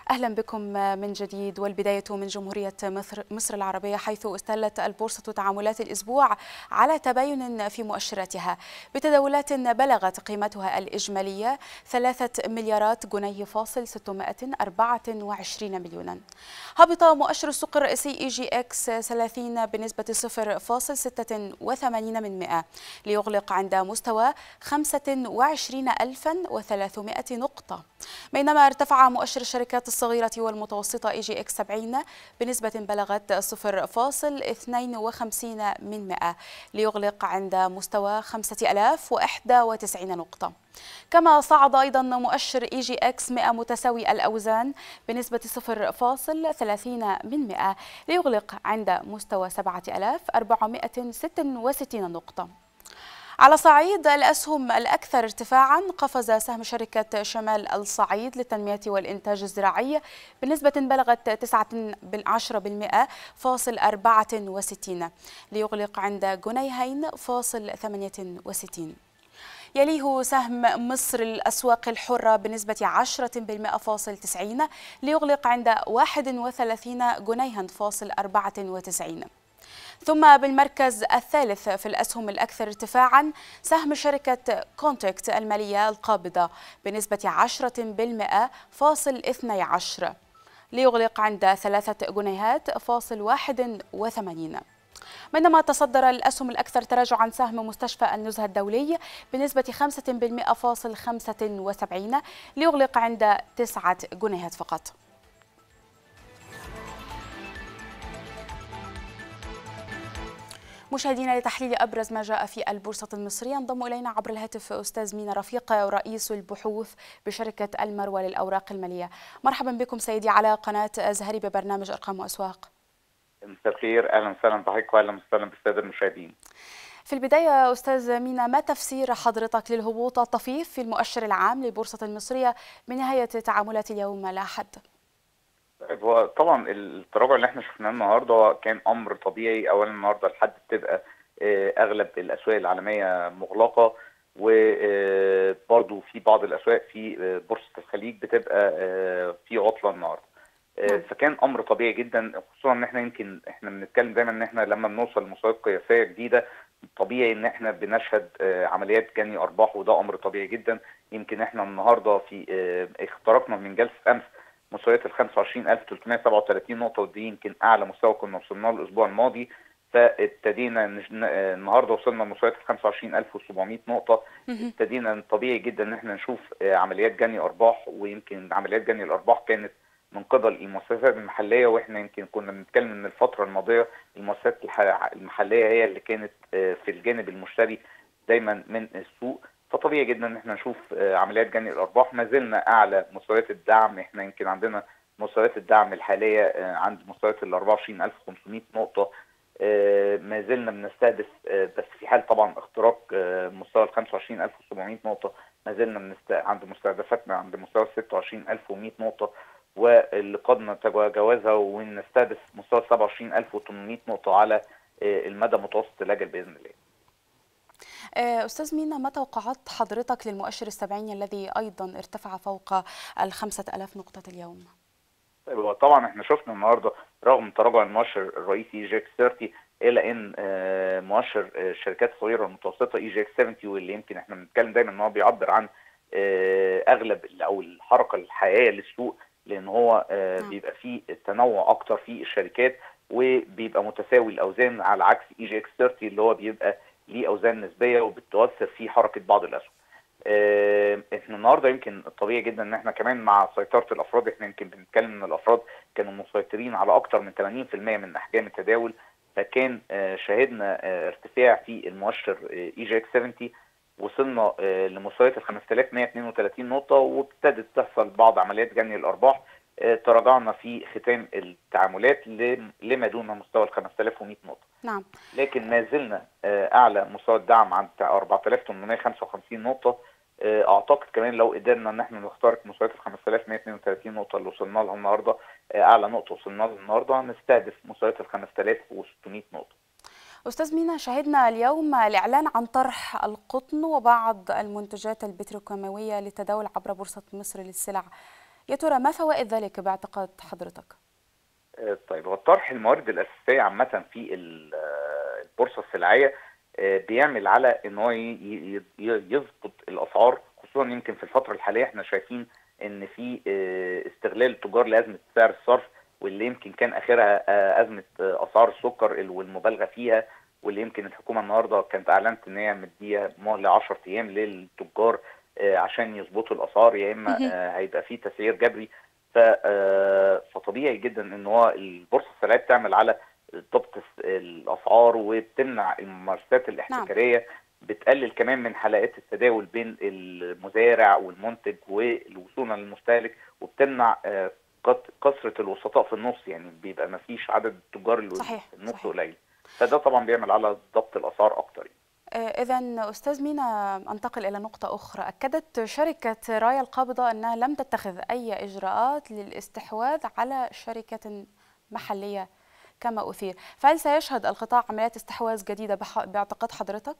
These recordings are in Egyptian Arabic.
أهلا بكم من جديد والبداية من جمهورية مصر, مصر العربية حيث استلت البورصة تعاملات الأسبوع على تباين في مؤشراتها بتداولات بلغت قيمتها الإجمالية 3 مليارات جنيه فاصل 624 مليونا هبط مؤشر السوق الرئيسي إي جي إكس 30 بنسبة 0.86 من 100 ليغلق عند مستوى 25300 نقطة بينما ارتفع مؤشر الشركات الصغيرة والمتوسطة اي جي اكس 70 بنسبة بلغت 0.52 من 100 ليغلق عند مستوى 5091 نقطة كما صعد أيضا مؤشر اي جي اكس 100 متساوي الأوزان بنسبة 0.30 من 100 ليغلق عند مستوى 7466 نقطة على صعيد الأسهم الأكثر ارتفاعا قفز سهم شركة شمال الصعيد للتنمية والإنتاج الزراعي بنسبة بلغت 9 فاصل 64 ليغلق عند جنيهين فاصل 68 يليه سهم مصر الأسواق الحرة بنسبة 10 بالمئة فاصل 90 ليغلق عند 31 جنيها فاصل 94 ثم بالمركز الثالث في الأسهم الأكثر ارتفاعا سهم شركة كونتكت المالية القابضة بنسبة 10 بالمئة فاصل 12 ليغلق عند ثلاثة جنيهات فاصل 81 بينما تصدر الأسهم الأكثر تراجعا سهم مستشفى النزهة الدولي بنسبة 5% فاصل 75 ليغلق عند تسعة جنيهات فقط مشاهدينا لتحليل ابرز ما جاء في البورصه المصريه انضم الينا عبر الهاتف استاذ مينا رفيق رئيس البحوث بشركه المروه للاوراق الماليه مرحبا بكم سيدي على قناه زهري ببرنامج ارقام واسواق مساء الخير اهلا وسهلا بحضرتك واهلا وسهلا بالساده المشاهدين في البداية أستاذ مينا ما تفسير حضرتك للهبوط الطفيف في المؤشر العام للبورصة المصرية بنهاية تعاملات اليوم لا حد؟ هو طبعا التراجع اللي احنا شفناه النهارده كان امر طبيعي اولا النهارده لحد بتبقى اغلب الاسواق العالميه مغلقه وبرضه في بعض الاسواق في بورصه الخليج بتبقى في عطله النهارده فكان امر طبيعي جدا خصوصا ان احنا يمكن احنا بنتكلم دايما ان احنا لما بنوصل لمستويات قياسيه جديده طبيعي ان احنا بنشهد عمليات جني ارباح وده امر طبيعي جدا يمكن احنا النهارده في اخترقنا من جلسه امس مستويات ال 25337 نقطة ودي يمكن أعلى مستوى كنا وصلنا له الأسبوع الماضي فابتدينا النهارده وصلنا لمستويات ال 25700 نقطة ابتدينا طبيعي جدا إن احنا نشوف عمليات جني أرباح ويمكن عمليات جني الأرباح كانت من قبل المؤسسات المحلية واحنا يمكن كنا بنتكلم ان الفترة الماضية المؤسسات المحلية هي اللي كانت في الجانب المشتري دايما من السوق فطبيعي جدا ان احنا نشوف عمليات جني الارباح ما زلنا اعلى مستويات الدعم احنا يمكن عندنا مستويات الدعم الحاليه عند مستويات ال 24500 نقطه ما زلنا بنستهدف بس في حال طبعا اختراق مستوى ال 25700 نقطه ما زلنا بنست... عند مستهدفاتنا عند مستوى ال 26100 نقطه واللي قد نتجاوزها ونستهدف مستوى 27800 نقطه على المدى متوسط الاجل باذن الله. أستاذ مينا ما توقعات حضرتك للمؤشر السبعيني الذي أيضا ارتفع فوق الخمسة ألاف نقطة اليوم؟ طبعا احنا شفنا النهارده رغم تراجع المؤشر الرئيسي جي اكس 30 الا ان مؤشر الشركات الصغيره والمتوسطه اي جي اكس 70 واللي يمكن احنا بنتكلم دايما ان هو بيعبر عن اغلب او الحركه الحقيقيه للسوق لان هو بيبقى فيه تنوع اكتر في الشركات وبيبقى متساوي الاوزان على عكس اي جي اكس 30 اللي هو بيبقى ليه اوزان نسبيه وبتؤثر في حركه بعض الاسهم. اه احنا النهارده يمكن الطبيعي جدا ان احنا كمان مع سيطره الافراد احنا يمكن بنتكلم ان الافراد كانوا مسيطرين على اكثر من 80% من احجام التداول فكان اه شهدنا اه ارتفاع في المؤشر اي جي اكس 70 وصلنا لمستويات ال 5132 نقطه وابتدت تحصل بعض عمليات جني الارباح تراجعنا في ختام التعاملات لما دون مستوى ال 5100 نقطه. نعم. لكن ما زلنا اعلى مستوى الدعم عند 4855 نقطه اعتقد كمان لو قدرنا ان احنا نخترق مستويات ال 5132 نقطه اللي وصلنا لها النهارده اعلى نقطه وصلنا لها النهارده هنستهدف مستويات ال 5600 نقطه. أستاذ مينا شهدنا اليوم الإعلان عن طرح القطن وبعض المنتجات البتروكيماوية للتداول عبر بورصة مصر للسلع يا ترى ما فوائد ذلك باعتقاد حضرتك؟ آه، طيب هو طرح الموارد الاساسيه عامه في ال- آه، البورصه السلعيه آه، بيعمل على ان هو ي- ي- ي- يظبط الاسعار خصوصا يمكن في الفتره الحاليه احنا شايفين ان في آه، استغلال التجار لازمه سعر الصرف واللي يمكن كان اخرها آه، ازمه آه، اسعار السكر ال- والمبالغه فيها واللي يمكن الحكومه النهارده كانت اعلنت ان هي مديه مهله 10 ايام للتجار آه، عشان يظبطوا الاسعار يا اما مهم. آه، هيبقى في تسعير جبري ف آه، فطبيعي جدا ان هو البورصه السلعيه بتعمل على ضبط الس- الاسعار وبتمنع الممارسات الاحتكاريه بتقلل كمان من حلقات التداول بين المزارع والمنتج والوصول للمستهلك وبتمنع آه، قط- كثره الوسطاء في النص يعني بيبقى ما فيش عدد التجار اللي صحيح، في النص صحيح. قليل فده طبعا بيعمل على ضبط الاسعار اكتر يعني. إذا أستاذ مينا أنتقل إلى نقطة أخرى أكدت شركة رايا القابضة أنها لم تتخذ أي إجراءات للاستحواذ على شركة محلية كما أثير فهل سيشهد القطاع عمليات استحواذ جديدة بح- باعتقاد حضرتك؟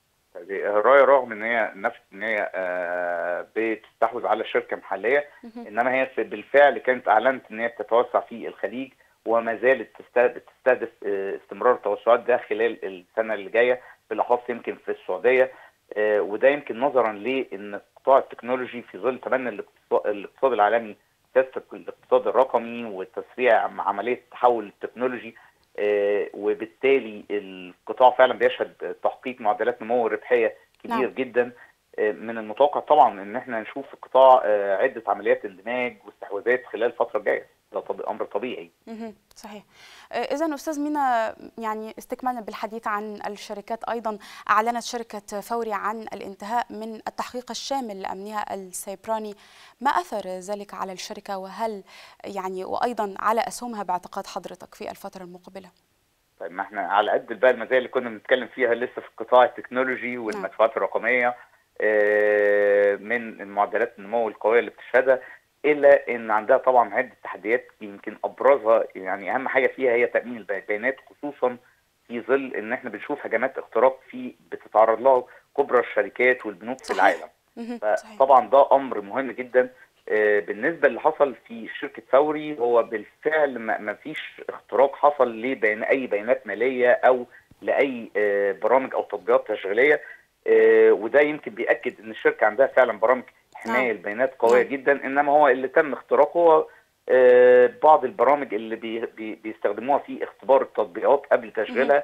الرايه رغم ان هي نفس ان هي آه، بتستحوذ على شركه محليه مهم. انما هي في- بالفعل كانت اعلنت ان هي بتتوسع في الخليج وما زالت تست- بتستهدف آه، استمرار التوسعات ده خلال السنه اللي جايه بالاخص يمكن في السعوديه آه، وده يمكن نظرا لان قطاع التكنولوجي في ظل تبني الاقتصاد الاقتصاد العالمي سياسه الاقتصاد الرقمي وتسريع عمليه التحول التكنولوجي آه، وبالتالي القطاع فعلا بيشهد تحقيق معدلات نمو ربحيه كبير نعم. جدا آه، من المتوقع طبعا ان احنا نشوف في القطاع آه، عده عمليات اندماج واستحواذات خلال الفتره الجايه ده طب- امر طبيعي مهم. صحيح إذا أستاذ مينا يعني استكمالا بالحديث عن الشركات أيضا أعلنت شركة فوري عن الانتهاء من التحقيق الشامل لأمنها السيبراني ما أثر ذلك على الشركة وهل يعني وأيضا على أسهمها باعتقاد حضرتك في الفترة المقبلة؟ طيب ما احنا على قد بقى المزايا اللي كنا بنتكلم فيها لسه في قطاع التكنولوجي والمدفوعات الرقميه آه، من المعدلات النمو القويه اللي بتشهدها الا ان عندها طبعا عده تحديات يمكن ابرزها يعني اهم حاجه فيها هي تامين البيانات خصوصا في ظل ان احنا بنشوف هجمات اختراق في بتتعرض لها كبرى الشركات والبنوك في صحيح. العالم مهم. صحيح فطبعا ده امر مهم جدا آه، بالنسبه اللي حصل في شركه فوري هو بالفعل ما ما فيش اختراق حصل لبيان اي بيانات ماليه او لاي آه، برامج او تطبيقات تشغيليه آه، وده يمكن بياكد ان الشركه عندها فعلا برامج حمايه نعم. البيانات قويه نعم. جدا انما هو اللي تم اختراقه هو آه، بعض البرامج اللي بي بي بيستخدموها في اختبار التطبيقات قبل تشغيلها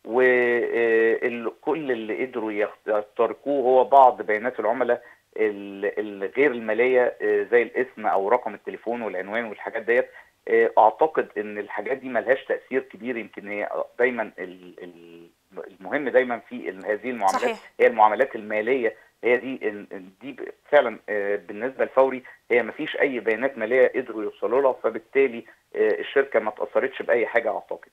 وكل اللي قدروا يخت- يخترقوه هو بعض بيانات العملاء ال- الغير الماليه آه، زي الاسم او رقم التليفون والعنوان والحاجات ديت آه، اعتقد ان الحاجات دي ملهاش تاثير كبير يمكن هي دايما ال- ال- المهم دايما في ال- هذه المعاملات صحيح. هي المعاملات الماليه هي دي ال- ال- دي ب- فعلا آه، بالنسبه لفوري هي ما فيش اي بيانات ماليه قدروا يوصلوا لها فبالتالي آه، الشركه ما تاثرتش باي حاجه اعتقد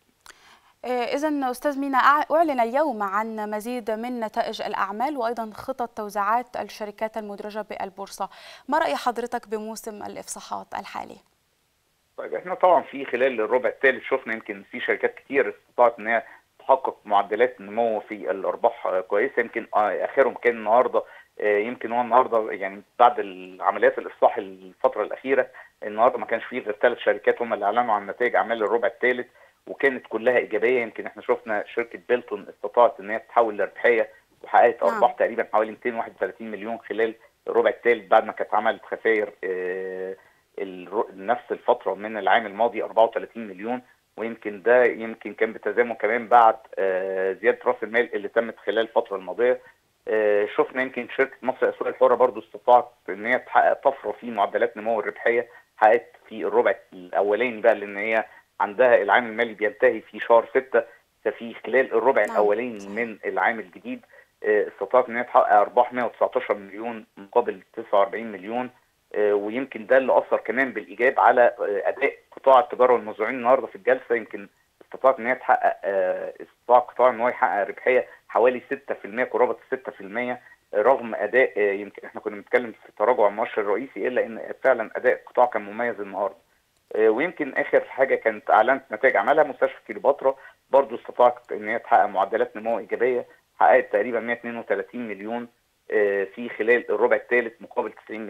إذا أستاذ مينا أع- أعلن اليوم عن مزيد من نتائج الأعمال وأيضا خطط توزيعات الشركات المدرجة بالبورصة ما رأي حضرتك بموسم الإفصاحات الحالي؟ طيب احنا طبعا في خلال الربع الثالث شفنا يمكن في شركات كتير استطاعت ان هي تحقق معدلات نمو في الارباح آه، كويسه يمكن آه، اخرهم كان النهارده آه، يمكن هو النهارده يعني بعد العمليات الافصاح الفتره الاخيره النهارده ما كانش فيه غير ثلاث شركات هم اللي اعلنوا عن نتائج اعمال الربع الثالث وكانت كلها ايجابيه يمكن احنا شفنا شركه بيلتون استطاعت ان هي تحول لربحيه وحققت نعم. ارباح تقريبا حوالي 231 مليون خلال الربع الثالث بعد ما كانت عملت خسائر آه، الر- نفس الفتره من العام الماضي 34 مليون ويمكن ده يمكن كان بتزامن كمان بعد آه، زياده راس المال اللي تمت خلال الفتره الماضيه آه، شفنا يمكن شركه مصر الاسواق الحره برضو استطاعت ان هي تحقق طفره في معدلات نمو الربحيه حققت في الربع الاولاني بقى لان هي عندها العام المالي بينتهي في شهر 6 ففي خلال الربع نعم، الاولاني صحيح. من العام الجديد آه، استطاعت ان هي تحقق ارباح 119 مليون مقابل 49 مليون آه، ويمكن ده اللي اثر كمان بالايجاب على آه، اداء قطاع التجاره والموزعين النهارده في الجلسه يمكن استطاعت ان هي تحقق آه، استطاع القطاع ان هو يحقق ربحيه حوالي 6% قرابه 6% رغم اداء آه، يمكن احنا كنا بنتكلم في تراجع المؤشر الرئيسي الا ان فعلا اداء القطاع كان مميز النهارده آه، ويمكن اخر حاجه كانت اعلنت نتائج اعمالها مستشفى كليوباترا برضو استطاعت ان هي تحقق معدلات نمو ايجابيه حققت تقريبا 132 مليون آه، في خلال الربع الثالث مقابل 90 مليون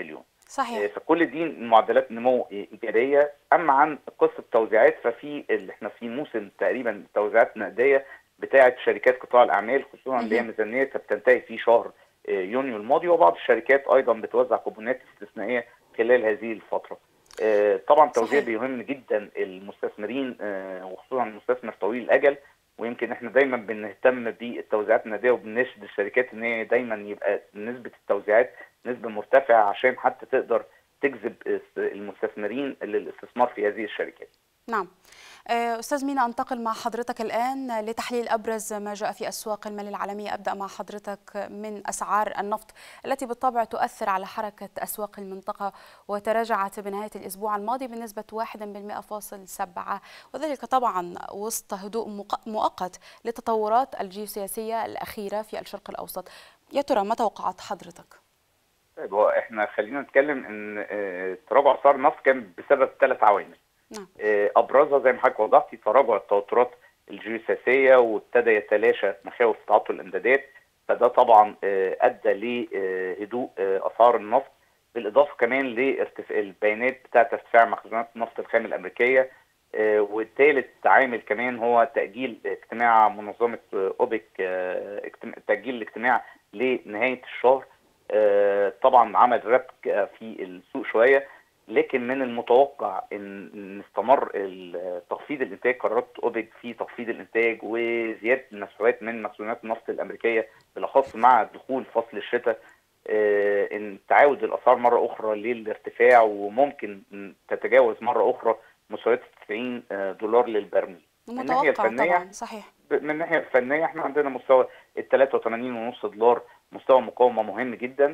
صحيح فكل دي معدلات نمو ايجابيه اما عن قصه توزيعات ففي اللي احنا في موسم تقريبا توزيعات نقديه بتاعه شركات قطاع الاعمال خصوصا اللي هي ميزانيتها بتنتهي في شهر يونيو الماضي وبعض الشركات ايضا بتوزع كوبونات استثنائيه خلال هذه الفتره. طبعا التوزيع بيهم جدا المستثمرين وخصوصا المستثمر طويل الاجل ويمكن احنا دايما بنهتم بالتوزيعات النقديه وبنشد الشركات ان هي دايما يبقى نسبه التوزيعات نسبه مرتفعه عشان حتى تقدر تجذب المستثمرين للاستثمار في هذه الشركات. نعم. استاذ مينا انتقل مع حضرتك الان لتحليل ابرز ما جاء في اسواق المال العالميه ابدا مع حضرتك من اسعار النفط التي بالطبع تؤثر على حركه اسواق المنطقه وتراجعت بنهايه الاسبوع الماضي بنسبه 1.7 وذلك طبعا وسط هدوء مؤقت للتطورات الجيوسياسيه الاخيره في الشرق الاوسط يا ترى ما توقعات حضرتك؟ طيب هو احنا خلينا نتكلم ان تراجع اسعار النفط كان بسبب ثلاث عوامل نعم. ابرزها زي ما حضرتك وضحتي تراجع التوترات الجيوسياسيه وابتدى يتلاشى مخاوف تعطل الامدادات فده طبعا ادى لهدوء اسعار النفط بالاضافه كمان لارتفاع البيانات بتاعه ارتفاع مخزونات النفط الخام الامريكيه والثالث عامل كمان هو تاجيل اجتماع منظمه اوبك تاجيل الاجتماع لنهايه الشهر طبعا عمل ربك في السوق شويه لكن من المتوقع ان استمر تخفيض الانتاج قرارات اوبك في تخفيض الانتاج وزياده المسؤوليات من مخزونات النفط الامريكيه بالاخص مع دخول فصل الشتاء ان تعاود الاسعار مره اخرى للارتفاع وممكن تتجاوز مره اخرى مستويات 90 دولار للبرميل. من الناحيه الفنيه طبعا صحيح من الناحيه الفنيه احنا عندنا مستوى ال 83.5 دولار مستوى مقاومه مهم جدا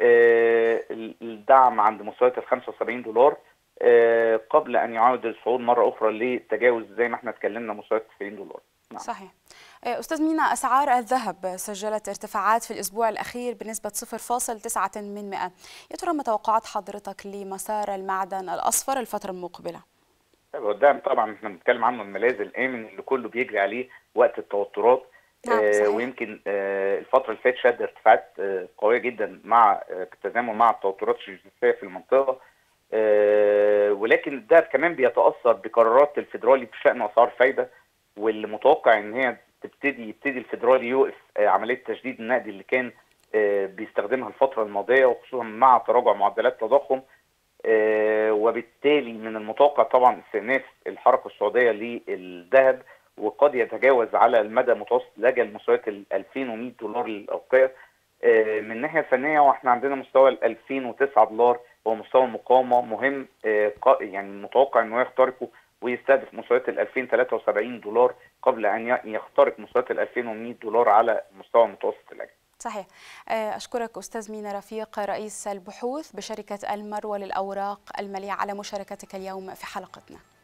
الدعم عند مستويات ال 75 دولار قبل ان يعاود الصعود مره اخرى لتجاوز زي ما احنا اتكلمنا مستويات 90 دولار نعم. صحيح استاذ مينا اسعار الذهب سجلت ارتفاعات في الاسبوع الاخير بنسبه 0.9 من 100 يا ترى ما توقعات حضرتك لمسار المعدن الاصفر الفتره المقبله الدعم طبعا احنا بنتكلم عنه الملاذ الامن اللي كله بيجري عليه وقت التوترات نعم آه ويمكن آه الفتره اللي فاتت شهد ارتفاعات آه قويه جدا مع بالتزامن مع التوترات الجيوسياسيه في المنطقه ولكن الدهب كمان بيتاثر بقرارات الفيدرالي بشان اسعار فايده واللي متوقع ان هي تبتدي يبتدي الفيدرالي يوقف عمليه تشديد النقد اللي كان بيستخدمها الفتره الماضيه وخصوصا مع تراجع معدلات التضخم وبالتالي من المتوقع طبعا استئناف الحركه السعوديه للذهب وقد يتجاوز على المدى متوسط الاجل مستويات ال 2100 دولار للاوقيه من الناحيه الفنيه واحنا عندنا مستوى ال 2009 دولار هو مستوى المقاومه مهم يعني متوقع انه يخترقه ويستهدف مستويات ال 2073 دولار قبل ان يخترق مستويات ال 2100 دولار على مستوى متوسط الاجل. صحيح أشكرك أستاذ مينا رفيق رئيس البحوث بشركة المروة للأوراق المالية على مشاركتك اليوم في حلقتنا